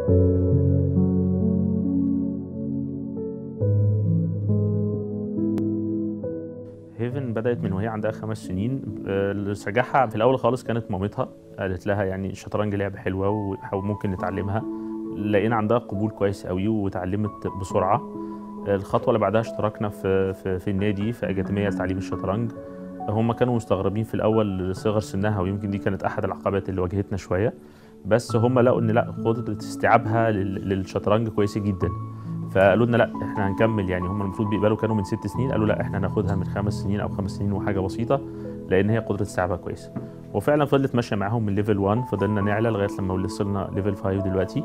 هيفن بدأت من وهي عندها خمس سنين آه، اللي شجعها في الأول خالص كانت مامتها قالت لها يعني الشطرنج لعبة حلوة وممكن نتعلمها لقينا عندها قبول كويس قوي وتعلمت بسرعة آه، الخطوة اللي بعدها اشتركنا في في, في النادي في أكاديمية لتعليم الشطرنج هم كانوا مستغربين في الأول صغر سنها ويمكن دي كانت أحد العقبات اللي واجهتنا شوية بس هم لقوا إن لا قدرة استيعابها لل- للشطرنج كويسة جدا فقالوا لنا لا احنا هنكمل يعني هم المفروض بيقبلوا كانوا من ست سنين قالوا لا احنا هناخدها من خمس سنين او خمس سنين وحاجه بسيطه لان هي قدره استيعابها كويسه وفعلا فضلت ماشيه معاهم من ليفل 1 فضلنا نعلى لغايه لما وصلنا ليفل 5 دلوقتي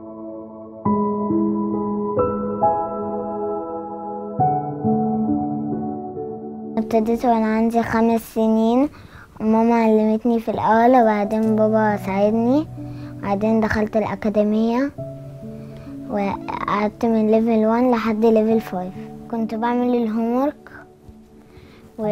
ابتديت وانا عندي خمس سنين وماما علمتني في الاول وبعدين بابا ساعدني بعدين دخلت الاكاديميه وقعدت من ليفل 1 لحد ليفل 5 كنت بعمل الهومورك و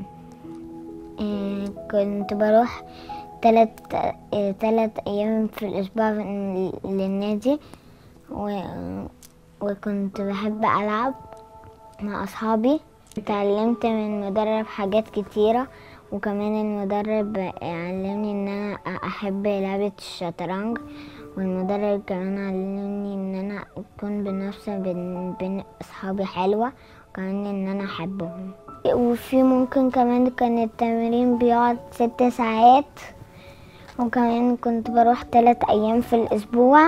إيه، كنت بروح تلات إيه، تلات ايام في الاسبوع للنادي و... وكنت بحب العب مع اصحابي اتعلمت من مدرب حاجات كتيرة وكمان المدرب علمني ان انا احب لعبة الشطرنج والمدرب كمان علمني ان انا اكون بنفسي بين, بين اصحابي حلوة وكمان ان انا احبهم وفي ممكن كمان كان التمرين بيقعد ست ساعات وكمان كنت بروح تلات ايام في الاسبوع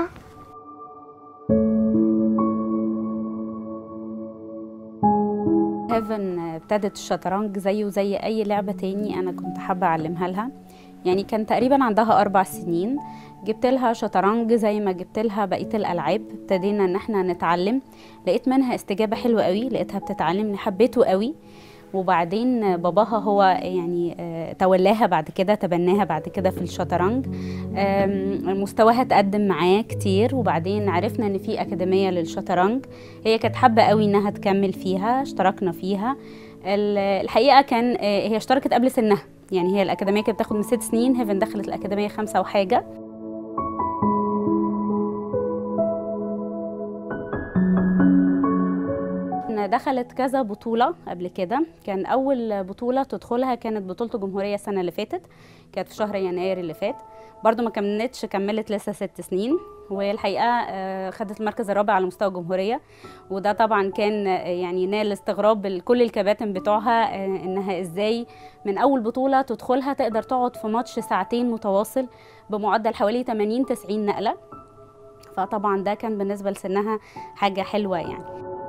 هيفن ابتدت الشطرنج زيه زي اي لعبه تاني انا كنت حابه اعلمها لها يعني كان تقريبا عندها اربع سنين جبت لها شطرنج زي ما جبت لها بقيه الالعاب ابتدينا ان احنا نتعلم لقيت منها استجابه حلوه قوي لقيتها بتتعلم حبيته قوي وبعدين باباها هو يعني آه، تولاها بعد كده تبناها بعد كده في الشطرنج آم، مستواها تقدم معاه كتير وبعدين عرفنا ان في اكاديميه للشطرنج هي كانت حابه قوي انها تكمل فيها اشتركنا فيها ال- الحقيقه كان آه، هي اشتركت قبل سنها يعني هي الاكاديميه كانت بتاخد من ست سنين هيفن دخلت الاكاديميه خمسة وحاجه إن دخلت كذا بطولة قبل كده كان أول بطولة تدخلها كانت بطولة الجمهورية السنة اللي فاتت كانت في شهر يناير اللي فات برضو ما كملتش كملت لسه ست سنين والحقيقة آه، خدت المركز الرابع على مستوى الجمهورية وده طبعا كان آه، يعني نال استغراب ال- كل الكباتن بتوعها آه، انها ازاي من اول بطولة تدخلها تقدر تقعد في ماتش ساعتين متواصل بمعدل حوالي 80 90 نقلة فطبعا ده كان بالنسبة لسنها حاجة حلوة يعني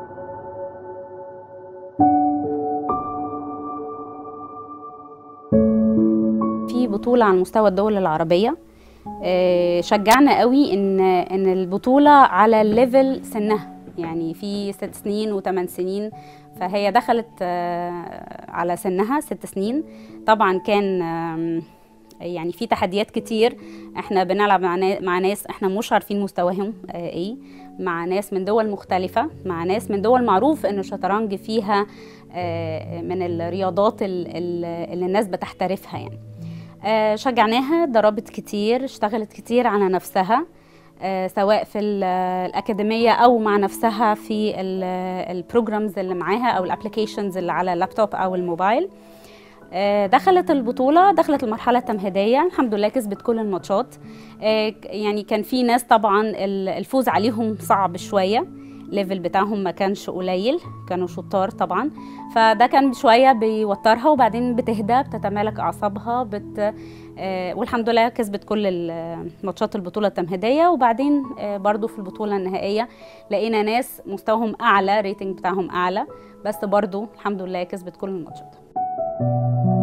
في بطولة على مستوى الدول العربية آه، شجعنا قوي ان ان البطولة على الليفل سنها يعني في ست سنين وثمان سنين فهي دخلت آه، على سنها ست سنين طبعا كان آم، يعني في تحديات كتير احنا بنلعب مع نا- مع ناس احنا مش عارفين مستواهم آه، ايه مع ناس من دول مختلفة مع ناس من دول معروف ان الشطرنج فيها آه، من الرياضات ال- ال- اللي الناس بتحترفها يعني آه، شجعناها ضربت كتير اشتغلت كتير على نفسها آه، سواء في ال- الأكاديمية أو مع نفسها في البروجرامز اللي معاها أو الابلكيشنز اللي على اللابتوب أو الموبايل آه، دخلت البطولة دخلت المرحلة التمهيدية الحمد لله كسبت كل الماتشات آه، ك- يعني كان في ناس طبعا ال- الفوز عليهم صعب شوية الليفل بتاعهم ما كانش قليل كانوا شطار طبعا فده كان شوية بيوترها وبعدين بتهدى بتتمالك أعصابها بت آه، والحمد لله كسبت كل ال- ماتشات البطولة التمهيدية وبعدين آه، برضو في البطولة النهائية لقينا ناس مستواهم أعلى ريتنج بتاعهم أعلى بس برضو الحمد لله كسبت كل الماتشات